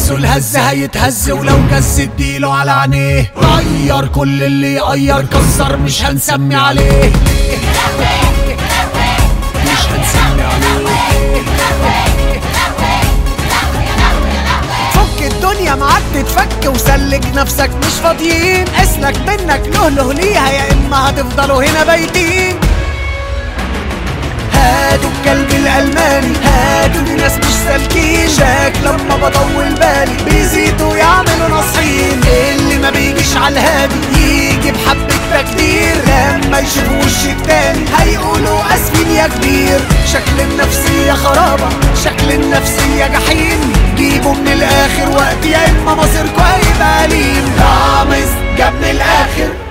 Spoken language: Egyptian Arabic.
حسوا الهز هيتهز ولو جز اديله على عينيه طير كل اللي يقير كسر مش هنسمي عليه مش هنسمي عليه فك الدنيا معاك تتفك وسلك نفسك مش فاضيين اسلك منك له له ليها يا اما هتفضلوا هنا بايتين هاتوا الكلب الالماني هاتوا دي ناس مش سالكين شاك لما بطول بالي بيزيدوا يعملوا نصحين اللي ما بيجيش على الهادي يجي بحبة تقدير لما يشوفوا وش التاني هيقولوا اسفين يا كبير شكل النفسية خرابة شكل النفسية جحيم جيبوا من الاخر وقت يا اما مصيركوا هيبقى أليم رامز جاب من الاخر